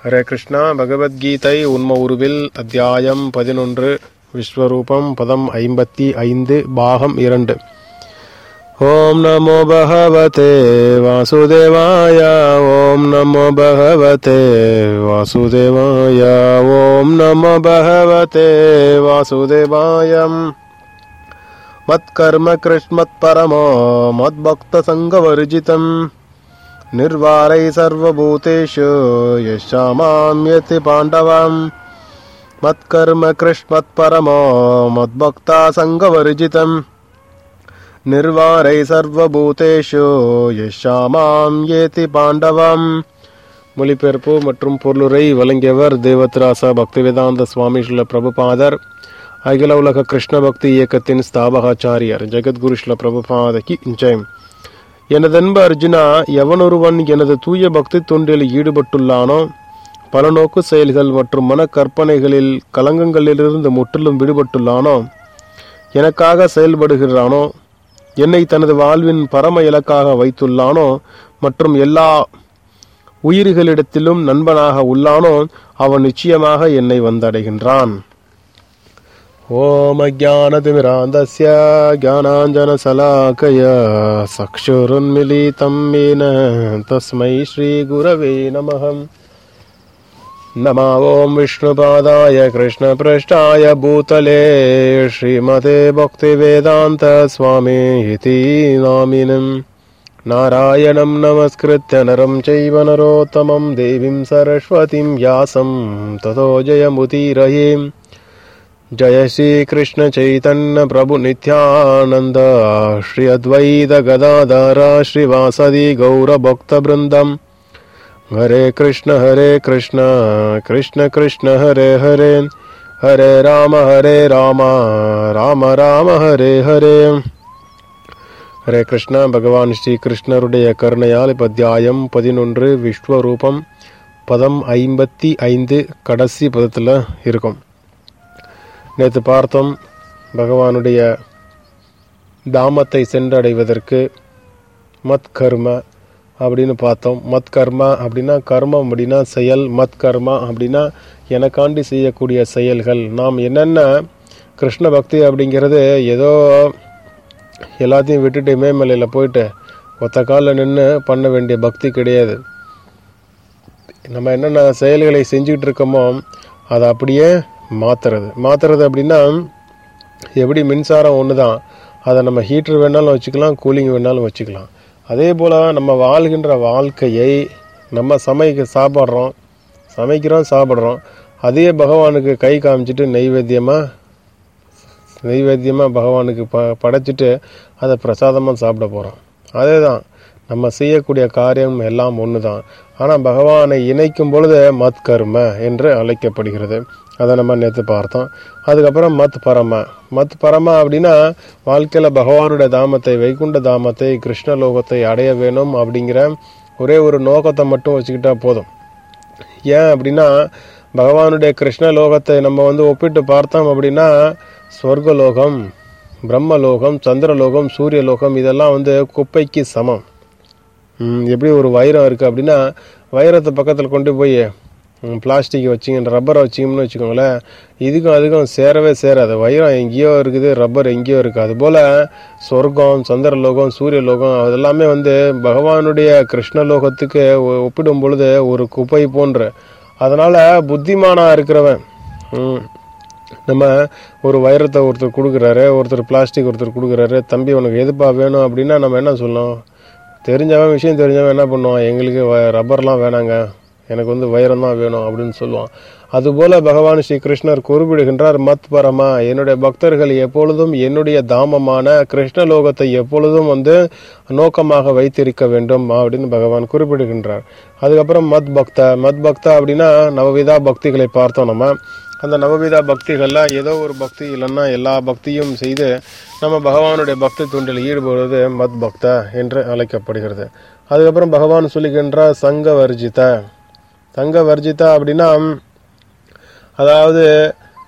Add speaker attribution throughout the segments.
Speaker 1: ஹரே கிருஷ்ணா பகவத்கீதை உண்ம உருவில் அத்தியாயம் பதினொன்று விஸ்வரூபம் பதம் ஐம்பத்தி ஐந்து பாகம் இரண்டு ஓம் நமோ பகவதே வாசுதேவாய ஓம் நமோ பகவதே வாசுதேவாய ஓம் நமோ பகவதே வாசுதேவாயம் மத்கர்ம கிருஷ்மத்பரமோ மத்பக்தசங்கவர்ஜிதம் निर्वारै सर्वभूतेषु यशामाम्यति पाण्डवम् मत्कर्म कृष्मत्परमो मद्भक्ता सङ्गवर्जितम् निर्वारै सर्वभूतेषु यशामाம் ஏதி பாண்டவம் மொழிபெயர்ப்பு மற்றும் பொருளுரை வழங்கியவர் தேவத்ராச பக்திவேதாந்த சுவாமி ஸ்ரீல பிரபுபாதர் அகில உலக கிருஷ்ண பக்தி இயக்கத்தின் ஸ்தாபகாச்சாரியர் ஜெகத்குரு ஸ்ரீல பிரபுபாதகி ஜெயம் எனதன்பு அர்ஜுனா எவனொருவன் எனது தூய பக்தி தொண்டில் ஈடுபட்டுள்ளானோ பல நோக்கு செயல்கள் மற்றும் மன கற்பனைகளில் கலங்கங்களிலிருந்து முற்றிலும் விடுபட்டுள்ளானோ எனக்காக செயல்படுகிறானோ என்னை தனது வாழ்வின் பரம இலக்காக வைத்துள்ளானோ மற்றும் எல்லா உயிர்களிடத்திலும் நண்பனாக உள்ளானோ அவன் நிச்சயமாக என்னை வந்தடைகின்றான் ஓம் அஜானதிமிராந்தஸ்ய ज्ञानाञ्जनशलाकय चक्षुरुन्मिलितं येन तस्मै श्रीगुरवे नमः नमा ॐ विष्णुपादाय कृष्णपृष्ठाय भूतले श्रीमते भक्तिवेदान्तस्वामी इति नामिनम् नारायणं नमस्कृत्य नरं चैव नरोत्तमं देवीं सरस्वतीं व्यासं ततो जयमुदीरयेम् जय श्री कृष्ण चैतन्य प्रभु नित्यानंद श्री अद्वैत गदाधर श्रीवासदि गौर भक्त वृंदम हरे कृष्ण हरे कृष्ण कृष्ण कृष्ण हरे हरे हरे राम हरे राम ராம ராம ஹரே ஹரே ஹரே கிருஷ்ணா பகவான் ஸ்ரீ கிருஷ்ணருடைய கருணையால் இப்ப அத்தியாயம் பதினொன்று விஸ்வரூபம் பதம் ஐம்பத்தி ஐந்து கடைசி பதத்தில் இருக்கும் நேற்று பார்த்தோம் பகவானுடைய தாமத்தை சென்றடைவதற்கு மத் கர்ம அப்படின்னு பார்த்தோம் மத் கர்மா அப்படின்னா கர்மம் அப்படின்னா செயல் மத் கர்மா அப்படின்னா எனக்காண்டி செய்யக்கூடிய செயல்கள் நாம் என்னென்ன கிருஷ்ண பக்தி அப்படிங்கிறது ஏதோ எல்லாத்தையும் விட்டுட்டு மேமலையில் போயிட்டு ஒத்த காலில் நின்று பண்ண வேண்டிய பக்தி கிடையாது நம்ம என்னென்ன செயல்களை செஞ்சுக்கிட்டு இருக்கோமோ அதை அப்படியே மாற்றுறது மாற்றுறது அப்படின்னா எப்படி மின்சாரம் ஒன்று தான் அதை நம்ம ஹீட்டர் வேணாலும் வச்சுக்கலாம் கூலிங் வேணாலும் வச்சுக்கலாம் அதே போல் நம்ம வாழ்கின்ற வாழ்க்கையை நம்ம சமைக்க சாப்பிட்றோம் சமைக்கிறோம் சாப்பிட்றோம் அதே பகவானுக்கு கை காமிச்சிட்டு நெய்வேத்தியமாக நெய்வேத்தியமாக பகவானுக்கு ப படைச்சிட்டு அதை பிரசாதமாக சாப்பிட போகிறோம் அதே தான் நம்ம செய்யக்கூடிய காரியம் எல்லாம் ஒன்று தான் ஆனால் பகவானை இணைக்கும் பொழுது மத் கர்ம என்று அழைக்கப்படுகிறது அதை நம்ம நேற்று பார்த்தோம் அதுக்கப்புறம் மத் பரம மத் பரம அப்படின்னா வாழ்க்கையில் பகவானுடைய தாமத்தை வைகுண்ட தாமத்தை கிருஷ்ணலோகத்தை அடைய வேணும் அப்படிங்கிற ஒரே ஒரு நோக்கத்தை மட்டும் வச்சுக்கிட்டா போதும் ஏன் அப்படின்னா பகவானுடைய கிருஷ்ணலோகத்தை நம்ம வந்து ஒப்பிட்டு பார்த்தோம் அப்படின்னா ஸ்வர்கலோகம் பிரம்மலோகம் சந்திரலோகம் சூரியலோகம் இதெல்லாம் வந்து குப்பைக்கு சமம் எப்படி ஒரு வைரம் இருக்குது அப்படின்னா வைரத்தை பக்கத்தில் கொண்டு போய் பிளாஸ்டிக் வச்சிங்க ரப்பரை வச்சிங்கன்னு வச்சுக்கோங்களேன் இதுக்கும் அதுக்கும் சேரவே சேராது வைரம் எங்கேயோ இருக்குது ரப்பர் எங்கேயோ இருக்குது அதுபோல் சொர்க்கம் சந்திரலோகம் சூரியலோகம் அதெல்லாமே வந்து பகவானுடைய கிருஷ்ணலோகத்துக்கு ஒப்பிடும் பொழுது ஒரு குப்பை போன்ற அதனால் புத்திமானாக இருக்கிறவன் நம்ம ஒரு வைரத்தை ஒருத்தர் கொடுக்குறாரு ஒருத்தர் பிளாஸ்டிக் ஒருத்தர் கொடுக்குறாரு தம்பி உனக்கு எதுப்பா வேணும் அப்படின்னா நம்ம என்ன சொல்லணும் தெரிஞ்சவன் விஷயம் தெரிஞ்சவன் என்ன பண்ணுவான் எங்களுக்கு ரப்பர்லாம் வேணாங்க எனக்கு வந்து வைரம் தான் வேணும் அப்படின்னு சொல்லுவான் அதுபோல பகவான் ஸ்ரீ கிருஷ்ணர் குறிப்பிடுகின்றார் மத் பரமா என்னுடைய பக்தர்கள் எப்பொழுதும் என்னுடைய தாமமான கிருஷ்ணலோகத்தை எப்பொழுதும் வந்து நோக்கமாக வைத்திருக்க வேண்டும் அப்படின்னு பகவான் குறிப்பிடுகின்றார் அதுக்கப்புறம் மத் பக்த மத் பக்தா அப்படின்னா நவவிதா பக்திகளை பார்த்தோம் நம்ம அந்த நவவிதா பக்திகளில் ஏதோ ஒரு பக்தி இல்லைன்னா எல்லா பக்தியும் செய்து நம்ம பகவானுடைய பக்தி துண்டில் ஈடுபடுவது மத் பக்த என்று அழைக்கப்படுகிறது அதுக்கப்புறம் பகவான் சொல்லுகின்ற சங்க வர்ஜித சங்க வர்ஜிதா அப்படின்னா அதாவது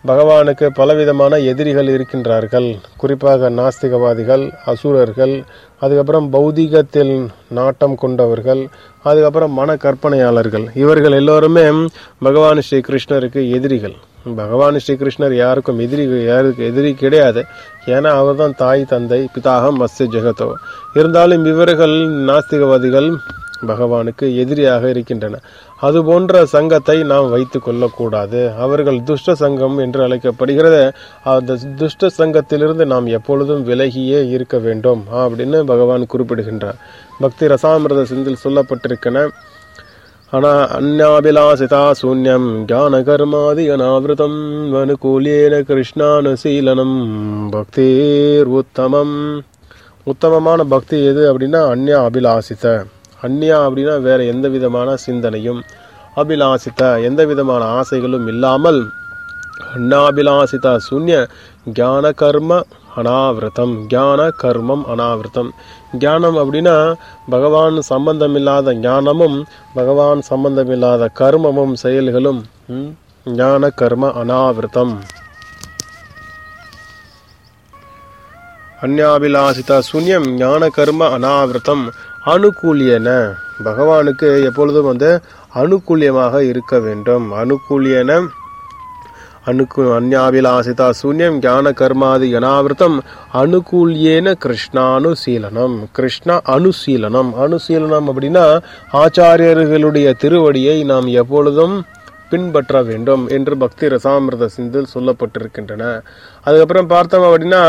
Speaker 1: பகவானுக்கு பலவிதமான எதிரிகள் இருக்கின்றார்கள் குறிப்பாக நாஸ்திகவாதிகள் அசுரர்கள் அதுக்கப்புறம் பௌதிகத்தில் நாட்டம் கொண்டவர்கள் அதுக்கப்புறம் மன கற்பனையாளர்கள் இவர்கள் எல்லோருமே பகவான் ஸ்ரீ கிருஷ்ணருக்கு எதிரிகள் பகவான் ஸ்ரீ கிருஷ்ணர் யாருக்கும் எதிரி யாருக்கு எதிரி கிடையாது ஏன்னா அவர் தான் தாய் தந்தை பிதாகம் மத்ய ஜெகத்தோ இருந்தாலும் இவர்கள் நாஸ்திகவாதிகள் பகவானுக்கு எதிரியாக இருக்கின்றன அது போன்ற சங்கத்தை நாம் வைத்து கொள்ளக்கூடாது அவர்கள் துஷ்ட சங்கம் என்று அழைக்கப்படுகிறது அந்த துஷ்ட சங்கத்திலிருந்து நாம் எப்பொழுதும் விலகியே இருக்க வேண்டும் அப்படின்னு பகவான் குறிப்பிடுகின்றார் பக்தி ரசாமிரத சிந்தில் சொல்லப்பட்டிருக்கின அனா அந்நாபிலாசிதா சூன்யம் ஞான கர்மாதி அனாவிரதம் அனுகூலியேன கிருஷ்ணானுசீலனம் பக்தேர் உத்தமம் உத்தமமான பக்தி எது அப்படின்னா அந்யா அபிலாசித அந்யா அப்படின்னா வேற எந்த விதமான சிந்தனையும் அபிலாசித்த எந்த விதமான ஆசைகளும் இல்லாமல் அன்னாபிலாசித சூன்ய ஞான கர்ம அனாவிரதம் ஞான கர்மம் அனாவிரதம் ஞானம் அப்படின்னா பகவான் சம்பந்தம் இல்லாத ஞானமும் பகவான் சம்பந்தம் இல்லாத கர்மமும் செயல்களும் ம், ஞான கர்ம அனாவிரதம் அந்யாபிலாசிதா சூன்யம் ஞான கர்ம அனாவிரதம் அனுகூலியன பகவானுக்கு எப்பொழுதும் வந்து அனுகூலியமாக இருக்க வேண்டும் அனுகூலியன அனுக்கு அந்யாபிலாசிதா சூன்யம் ஞான கர்மாதி அனாவிரதம் அனுகூல்யேன கிருஷ்ணானுசீலனம் கிருஷ்ண அனுசீலனம் அனுசீலனம் அப்படின்னா ஆச்சாரியர்களுடைய திருவடியை நாம் எப்பொழுதும் பின்பற்ற வேண்டும் என்று பக்தி ரசாமிரத சிந்தில் சொல்லப்பட்டிருக்கின்றன அதுக்கப்புறம் பார்த்தோம் அப்படின்னா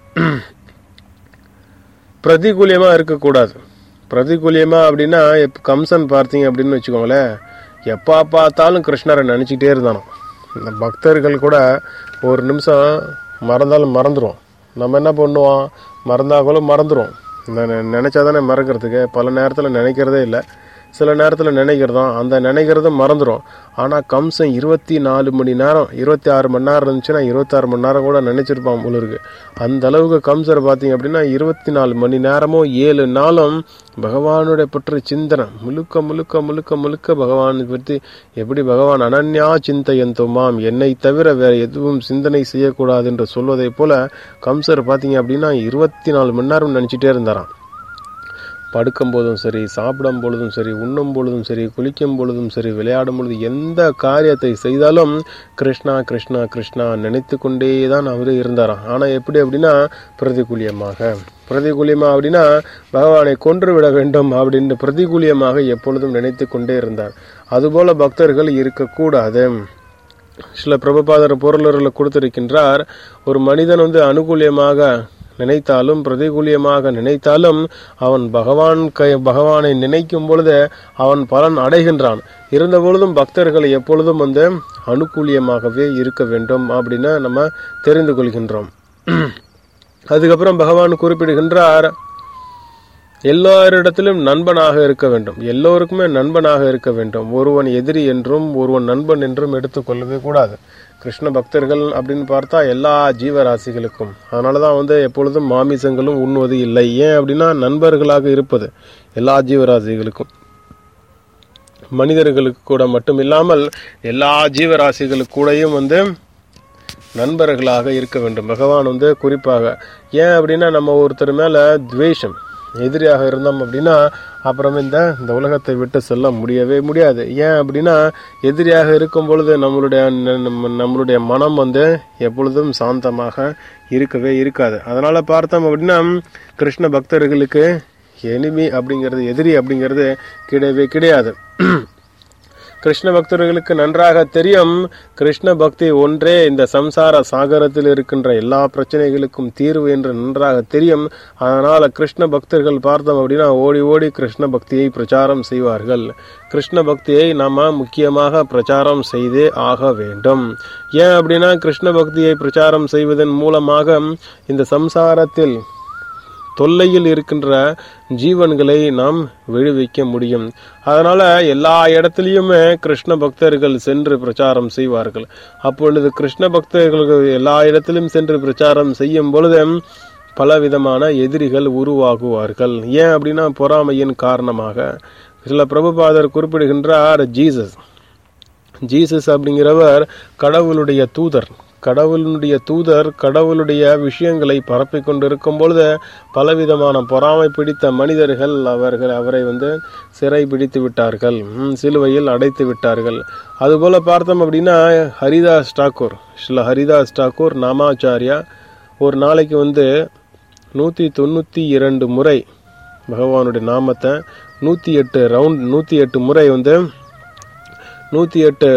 Speaker 1: பிரதிகூலியமா இருக்கக்கூடாது பிரதிகூலியமா அப்படின்னா இப்ப கம்சன் பார்த்தீங்க அப்படின்னு வச்சுக்கோங்களேன் எப்போ பார்த்தாலும் கிருஷ்ணரை நினச்சிக்கிட்டே இருந்தானோ இந்த பக்தர்கள் கூட ஒரு நிமிஷம் மறந்தாலும் மறந்துடும் நம்ம என்ன பண்ணுவோம் மறந்தா கூட மறந்துடும் நினச்சா தானே மறக்கிறதுக்கு பல நேரத்தில் நினைக்கிறதே இல்லை சில நேரத்தில் நினைக்கிறதும் அந்த நினைக்கிறதும் மறந்துடும் ஆனால் கம்சன் இருபத்தி நாலு மணி நேரம் இருபத்தி ஆறு மணி நேரம் இருந்துச்சுன்னா இருபத்தாறு மணி நேரம் கூட நினைச்சிருப்பான் போல இருக்கு அந்த அளவுக்கு கம்சர் பார்த்தீங்க அப்படின்னா இருபத்தி நாலு மணி நேரமும் ஏழு நாளும் பகவானுடைய பற்றி சிந்தனை முழுக்க முழுக்க முழுக்க முழுக்க பகவானை பற்றி எப்படி பகவான் அனன்யா சிந்தையந்துமாம் என்னை தவிர வேற எதுவும் சிந்தனை செய்யக்கூடாது என்று சொல்வதை போல கம்சர் பார்த்தீங்க அப்படின்னா இருபத்தி நாலு மணி நேரம் நினச்சிட்டே இருந்தாராம் படுக்கும் போதும் சரி சாப்பிடும் பொழுதும் சரி உண்ணும் பொழுதும் சரி குளிக்கும் பொழுதும் சரி விளையாடும் பொழுது எந்த காரியத்தை செய்தாலும் கிருஷ்ணா கிருஷ்ணா கிருஷ்ணா நினைத்து கொண்டே தான் அவர் இருந்தாராம் ஆனால் எப்படி அப்படின்னா பிரதிகூலியமாக பிரதிகூலியமா அப்படின்னா பகவானை கொன்று விட வேண்டும் அப்படின்னு பிரதிகூலியமாக எப்பொழுதும் நினைத்து கொண்டே இருந்தார் அதுபோல பக்தர்கள் இருக்கக்கூடாது சில பிரபுபாதர் பொருளர்களை கொடுத்திருக்கின்றார் ஒரு மனிதன் வந்து அனுகூலியமாக நினைத்தாலும் பிரதிகூலியமாக நினைத்தாலும் அவன் பகவான் கை பகவானை நினைக்கும் பொழுது அவன் பலன் அடைகின்றான் இருந்த பொழுதும் பக்தர்கள் எப்பொழுதும் வந்து அனுகூலியமாகவே இருக்க வேண்டும் அப்படின்னு நம்ம தெரிந்து கொள்கின்றோம் அதுக்கப்புறம் பகவான் குறிப்பிடுகின்றார் எல்லாரிடத்திலும் நண்பனாக இருக்க வேண்டும் எல்லோருக்குமே நண்பனாக இருக்க வேண்டும் ஒருவன் எதிரி என்றும் ஒருவன் நண்பன் என்றும் எடுத்துக்கொள்ளவே கூடாது கிருஷ்ண பக்தர்கள் அப்படின்னு பார்த்தா எல்லா ஜீவராசிகளுக்கும் அதனால தான் வந்து எப்பொழுதும் மாமிசங்களும் உண்ணுவது இல்லை ஏன் அப்படின்னா நண்பர்களாக இருப்பது எல்லா ஜீவராசிகளுக்கும் மனிதர்களுக்கு கூட மட்டும் இல்லாமல் எல்லா ஜீவராசிகளுக்கு கூடயும் வந்து நண்பர்களாக இருக்க வேண்டும் பகவான் வந்து குறிப்பாக ஏன் அப்படின்னா நம்ம ஒருத்தர் மேல துவேஷம் எதிரியாக இருந்தோம் அப்படின்னா அப்புறம் இந்த இந்த உலகத்தை விட்டு செல்ல முடியவே முடியாது ஏன் அப்படின்னா எதிரியாக இருக்கும் பொழுது நம்மளுடைய ந- நம்ம- நம்மளுடைய மனம் வந்து எப்பொழுதும் சாந்தமாக இருக்கவே இருக்காது அதனால பார்த்தோம் அப்படின்னா கிருஷ்ண பக்தர்களுக்கு எனிமி அப்படிங்கிறது எதிரி அப்படிங்கிறது கிடையவே கிடையாது கிருஷ்ண பக்தர்களுக்கு நன்றாக தெரியும் கிருஷ்ண பக்தி ஒன்றே இந்த சம்சார சாகரத்தில் இருக்கின்ற எல்லா பிரச்சனைகளுக்கும் தீர்வு என்று நன்றாக தெரியும் அதனால கிருஷ்ண பக்தர்கள் பார்த்தோம் அப்படின்னா ஓடி ஓடி கிருஷ்ண பக்தியை பிரச்சாரம் செய்வார்கள் கிருஷ்ண பக்தியை நாம முக்கியமாக பிரச்சாரம் செய்தே ஆக வேண்டும் ஏன் அப்படின்னா கிருஷ்ண பக்தியை பிரச்சாரம் செய்வதன் மூலமாக இந்த சம்சாரத்தில் தொல்லையில் இருக்கின்ற ஜீவன்களை நாம் விடுவிக்க முடியும் அதனால எல்லா இடத்துலையுமே கிருஷ்ண பக்தர்கள் சென்று பிரச்சாரம் செய்வார்கள் அப்பொழுது கிருஷ்ண பக்தர்கள் எல்லா இடத்திலும் சென்று பிரச்சாரம் செய்யும் பொழுது பலவிதமான எதிரிகள் உருவாகுவார்கள் ஏன் அப்படின்னா பொறாமையின் காரணமாக சில பிரபுபாதர் குறிப்பிடுகின்றார் ஜீசஸ் ஜீசஸ் அப்படிங்கிறவர் கடவுளுடைய தூதர் கடவுளுடைய தூதர் கடவுளுடைய விஷயங்களை பரப்பிக் கொண்டிருக்கும் பொழுது பலவிதமான பொறாமை பிடித்த மனிதர்கள் அவர்கள் அவரை வந்து சிறை பிடித்து விட்டார்கள் ம், சிலுவையில் அடைத்து விட்டார்கள் அதுபோல பார்த்தோம் அப்படின்னா ஹரிதாஸ் டாக்கூர் ஸ்ரீல ஹரிதாஸ் டாக்கூர் நாமாச்சாரியா ஒரு நாளைக்கு வந்து நூற்றி தொண்ணூற்றி இரண்டு முறை பகவானுடைய நாமத்தை நூற்றி எட்டு ரவுண்ட் நூற்றி எட்டு முறை வந்து நூற்றி எட்டு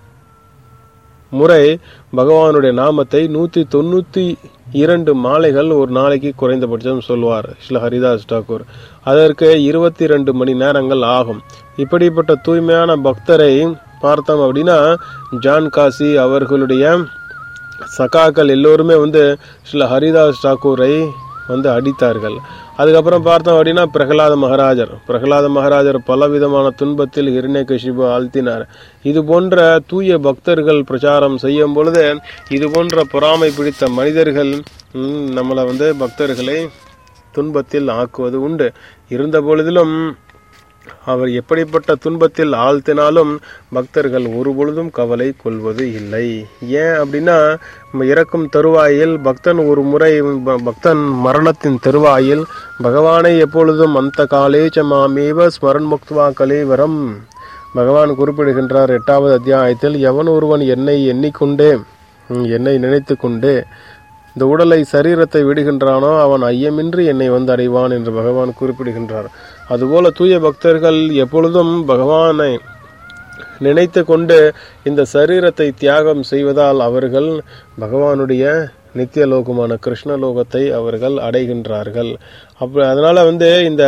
Speaker 1: முறை பகவானுடைய நாமத்தை நூற்றி தொண்ணூற்றி இரண்டு மாலைகள் ஒரு நாளைக்கு குறைந்தபட்சம் சொல்வார் ஸ்ரீ ஹரிதாஸ் டாக்கூர் அதற்கு இருபத்தி ரெண்டு மணி நேரங்கள் ஆகும் இப்படிப்பட்ட தூய்மையான பக்தரை பார்த்தோம் அப்படின்னா ஜான் காசி அவர்களுடைய சகாக்கள் எல்லோருமே வந்து ஸ்ரீ ஹரிதாஸ் டாக்கூரை வந்து அடித்தார்கள் அதுக்கப்புறம் பார்த்தோம் அப்படின்னா பிரகலாத மகாராஜர் பிரகலாத மகாராஜர் பலவிதமான துன்பத்தில் ஹிரண்யகசிபு ஆழ்த்தினார் இது போன்ற தூய பக்தர்கள் பிரச்சாரம் செய்யும் பொழுது இது போன்ற பொறாமை பிடித்த மனிதர்கள் ம், நம்மளை வந்து பக்தர்களை துன்பத்தில் ஆக்குவது உண்டு இருந்த பொழுதிலும் அவர் எப்படிப்பட்ட துன்பத்தில் ஆழ்த்தினாலும் பக்தர்கள் ஒருபொழுதும் கவலை கொள்வது இல்லை ஏன் அப்படின்னா நம்ம இறக்கும் தருவாயில் பக்தன் ஒரு முறை ப- பக்தன் மரணத்தின் தருவாயில் பகவானை எப்பொழுதும் அந்த காலேச்ச மாமேவ ஸ்மரன் முக்துவா கலேவரம் பகவான் குறிப்பிடுகின்றார் எட்டாவது அத்தியாயத்தில் எவன் ஒருவன் என்னை எண்ணிக்கொண்டே ம், என்னை நினைத்து கொண்டே இந்த உடலை சரீரத்தை விடுகின்றானோ அவன் ஐயமின்றி என்னை வந்து அடைவான் என்று பகவான் குறிப்பிடுகின்றார் அதுபோல தூய பக்தர்கள் எப்பொழுதும் பகவானை நினைத்து கொண்டு இந்த சரீரத்தை தியாகம் செய்வதால் அவர்கள் பகவானுடைய நித்தியலோகமான கிருஷ்ணலோகத்தை அவர்கள் அடைகின்றார்கள் அப்ப அதனால வந்து இந்த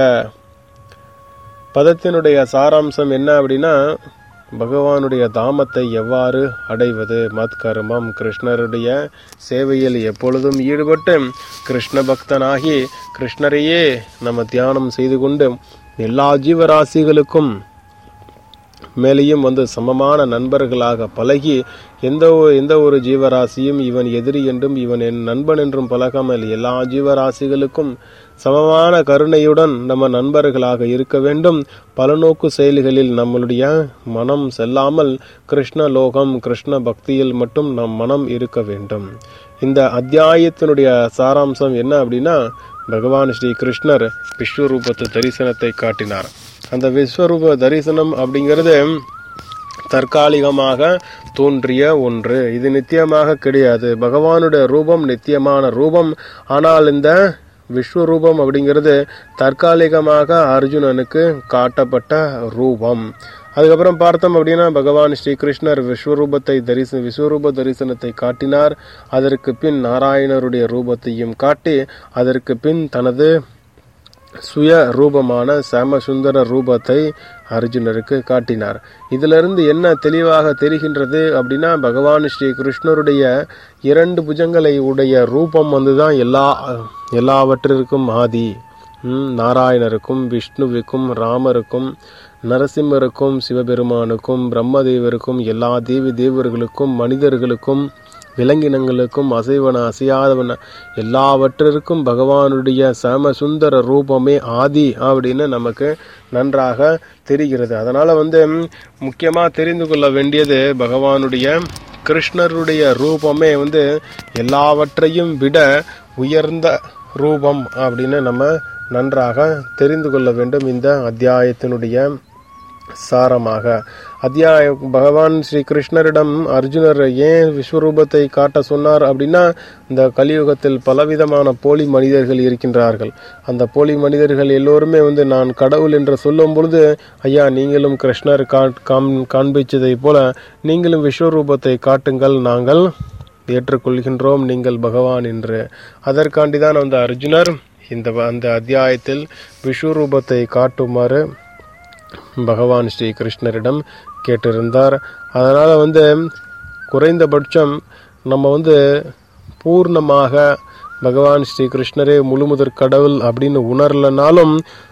Speaker 1: பதத்தினுடைய சாராம்சம் என்ன அப்படின்னா பகவானுடைய தாமத்தை எவ்வாறு அடைவது மத்கர்மம் கிருஷ்ணருடைய சேவையில் எப்பொழுதும் ஈடுபட்டு கிருஷ்ண பக்தனாகி கிருஷ்ணரையே நம்ம தியானம் செய்து கொண்டு எல்லா ஜீவராசிகளுக்கும் மேலேயும் வந்து சமமான நண்பர்களாக பழகி எந்த ஒரு எந்த ஒரு ஜீவராசியும் இவன் எதிரி என்றும் இவன் என் நண்பன் என்றும் பழகாமல் எல்லா ஜீவராசிகளுக்கும் சமமான கருணையுடன் நம்ம நண்பர்களாக இருக்க வேண்டும் பலநோக்கு செயல்களில் நம்மளுடைய மனம் செல்லாமல் கிருஷ்ண லோகம் கிருஷ்ண பக்தியில் மட்டும் நம் மனம் இருக்க வேண்டும் இந்த அத்தியாயத்தினுடைய சாராம்சம் என்ன அப்படின்னா பகவான் ஸ்ரீ கிருஷ்ணர் விஸ்வரூபத்து தரிசனத்தை காட்டினார் அந்த விஸ்வரூப தரிசனம் அப்படிங்கிறது தற்காலிகமாக தோன்றிய ஒன்று இது நித்தியமாக கிடையாது பகவானுடைய ரூபம் நித்தியமான ரூபம் ஆனால் இந்த விஸ்வரூபம் அப்படிங்கிறது தற்காலிகமாக அர்ஜுனனுக்கு காட்டப்பட்ட ரூபம் அதுக்கப்புறம் பார்த்தோம் அப்படின்னா பகவான் ஸ்ரீ கிருஷ்ணர் விஸ்வரூபத்தை தரிச விஸ்வரூப தரிசனத்தை காட்டினார் அதற்கு பின் நாராயணருடைய ரூபத்தையும் காட்டி அதற்கு பின் தனது சுய ரூபமான சாமசுந்தர ரூபத்தை அர்ஜுனருக்கு காட்டினார் இதிலிருந்து என்ன தெளிவாக தெரிகின்றது அப்படின்னா பகவான் ஸ்ரீ கிருஷ்ணருடைய இரண்டு புஜங்களை உடைய ரூபம் வந்துதான் எல்லா எல்லாவற்றிற்கும் ஆதி ம், நாராயணருக்கும் விஷ்ணுவுக்கும் ராமருக்கும் நரசிம்மருக்கும் சிவபெருமானுக்கும் பிரம்மதேவருக்கும் எல்லா தேவி தேவர்களுக்கும் மனிதர்களுக்கும் விலங்கினங்களுக்கும் அசைவன அசையாதவன எல்லாவற்றிற்கும் பகவானுடைய சமசுந்தர ரூபமே ஆதி அப்படின்னு நமக்கு நன்றாக தெரிகிறது அதனால வந்து ம், முக்கியமா தெரிந்து கொள்ள வேண்டியது பகவானுடைய கிருஷ்ணருடைய ரூபமே வந்து எல்லாவற்றையும் விட உயர்ந்த ரூபம் அப்படின்னு நம்ம நன்றாக தெரிந்து கொள்ள வேண்டும் இந்த அத்தியாயத்தினுடைய சாரமாக அத்தியாய பகவான் ஸ்ரீ கிருஷ்ணரிடம் அர்ஜுனர் ஏன் விஸ்வரூபத்தை காட்ட சொன்னார் அப்படின்னா இந்த கலியுகத்தில் பலவிதமான போலி மனிதர்கள் இருக்கின்றார்கள் அந்த போலி மனிதர்கள் எல்லோருமே வந்து நான் கடவுள் என்று சொல்லும் பொழுது ஐயா நீங்களும் கிருஷ்ணர் காட்- காம் காண்பிச்சதை போல நீங்களும் விஸ்வரூபத்தை காட்டுங்கள் நாங்கள் ஏற்றுக்கொள்கின்றோம் நீங்கள் பகவான் என்று அதற்காண்டிதான் அந்த அர்ஜுனர் இந்த அந்த அத்தியாயத்தில் விஸ்வரூபத்தை காட்டுமாறு பகவான் ஸ்ரீ கிருஷ்ணரிடம் கேட்டிருந்தார் அதனால் வந்து குறைந்தபட்சம் நம்ம வந்து பூர்ணமாக பகவான் ஸ்ரீ கிருஷ்ணரே முழுமுதற் கடவுள் அப்படின்னு உணரலனாலும்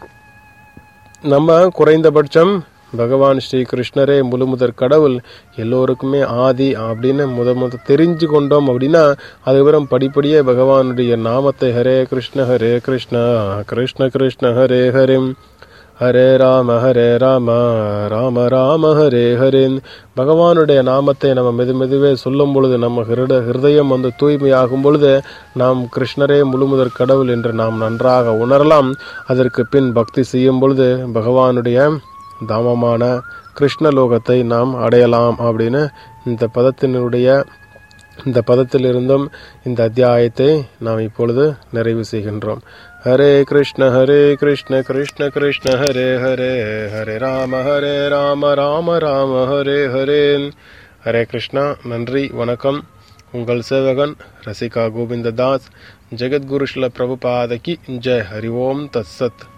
Speaker 1: நம்ம குறைந்தபட்சம் பகவான் ஸ்ரீ கிருஷ்ணரே முழுமுதற் கடவுள் எல்லோருக்குமே ஆதி அப்படின்னு முத முத தெரிஞ்சு கொண்டோம் அப்படின்னா அதுக்கப்புறம் படிப்படியே பகவானுடைய நாமத்தை ஹரே கிருஷ்ண ஹரே கிருஷ்ண கிருஷ்ண கிருஷ்ண ஹரே ஹரே ஹரே ராம ஹரே ராம ராம ராம ஹரே ஹரேன் பகவானுடைய நாமத்தை நம்ம மெது மெதுவே சொல்லும் பொழுது நம்ம ஹிருட ஹிருதயம் வந்து தூய்மையாகும் பொழுது நாம் கிருஷ்ணரே முழுமுதற் கடவுள் என்று நாம் நன்றாக உணரலாம் அதற்கு பின் பக்தி செய்யும் பொழுது பகவானுடைய தாமமான கிருஷ்ணலோகத்தை நாம் அடையலாம் அப்படின்னு இந்த பதத்தினுடைய இந்த பதத்திலிருந்தும் இந்த அத்தியாயத்தை நாம் இப்பொழுது நிறைவு செய்கின்றோம் ஹரே கிருஷ்ண ஹரே கிருஷ்ண கிருஷ்ண கிருஷ்ண ஹரே ஹரே ஹரே ராம ஹரே ராம ராம ராம ஹரே ஹரேன் ஹரே கிருஷ்ணா நன்றி வணக்கம் உங்கள் சேவகன் ரசிகா கோவிந்த தாஸ் ஜெகத்குரு ஸ்ல பிரபுபாதகி ஜெய் ஹரி ஓம் தத்சத்